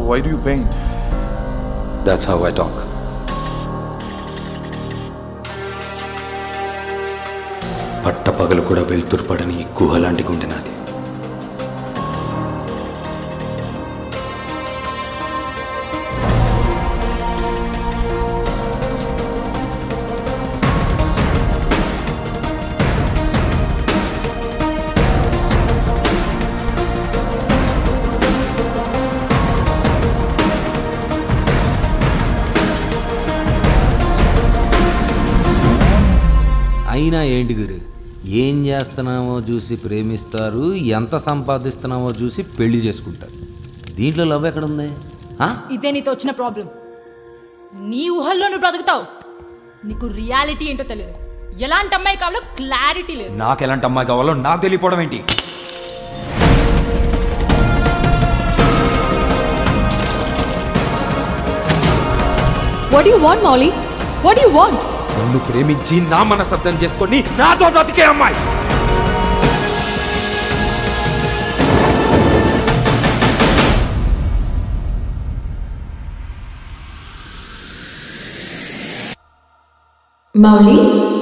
Why do you paint that's how I talk పట్టపగలు కూడా వెళ్తురుపడని ఈ గుహ లాంటి గుండె నాది అయినా ఏంటి గురు ఏం చేస్తున్నామో చూసి ప్రేమిస్తారు ఎంత సంపాదిస్తున్నామో చూసి పెళ్లి చేసుకుంటారు దీంట్లో లవ్ ఎక్కడుంది ఆ? ఇదే నీతో వచ్చిన ప్రాబ్లం నీ ఊహల్లో నువ్వు బ్రతుకుతావు నీకు రియాలిటీ ఏంటో తెలియదు ఎలాంటి అమ్మాయి కావాలో క్లారిటీ లేదు నాకు ఎలాంటి అమ్మాయి కావాలో నాకు తెలియపోవడం ఏంటి What do you want, Molly? What do you want? నన్ను ప్రేమించి నా మనసర్థం చేసుకొని నాతో బ్రతికే అమ్మాయి Molly?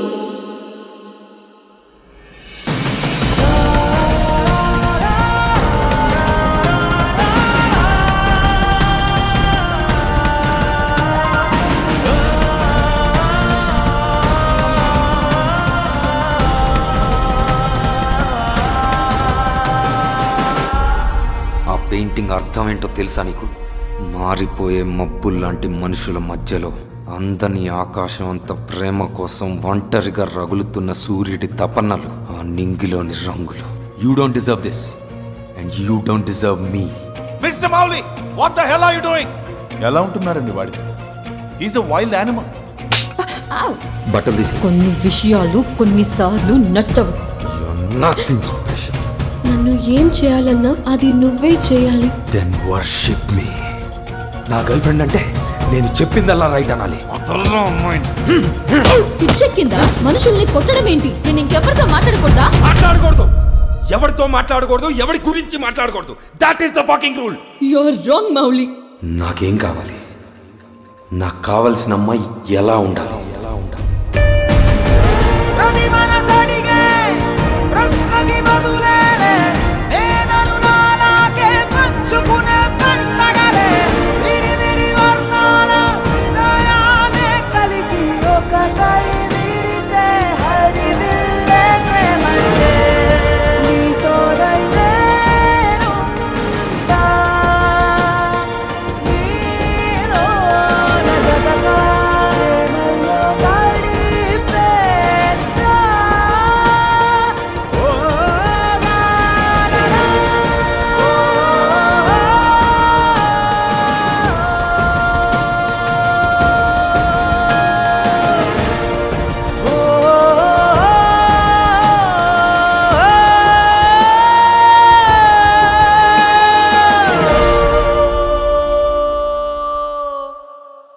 ఆ పెయింటింగ్ అర్థం ఏంటో తెలుసా నీకు మారిపోయే మబ్బుల్లాంటి మనుషుల మధ్యలో అందని ఆకాశం అంత ప్రేమ కోసం ఒంటరిగా రగులుతున్న సూర్యుడి తపనలు ఆ నింగిలోని రంగులు you don't deserve this and you don't deserve me mister Mouli what the hell are you doing ఎలా ఉంటున్నారండి వాడితో ఈజ్ అ వైల్డ్ యానిమల్ బట్టలు తీసి కొన్ని విషయాలు కొన్నిసార్లు నచ్చవు నథింగ్ స్పెషల్ నన్ను ఏం చేయాలన్నా అది నువ్వే చేయాలి దెన్ వర్షిప్ మీ నా గర్ల్ ఫ్రెండ్ అంటే నేను చెప్పిందల్లా రైట్ అనాలి పిచ్చెక్కిందా మనుషుల్ని కొట్టడం ఏంటి నేను ఇంకెవరితో మాట్లాడకూడదా మాట్లాడకూడదు ఎవరితో మాట్లాడకూడదు ఎవరి గురించి మాట్లాడకూడదు that is the fucking rule you're wrong Mouli నాకేం కావాలి నాకు కావలసిన అమ్మాయి ఎలా ఉండాలి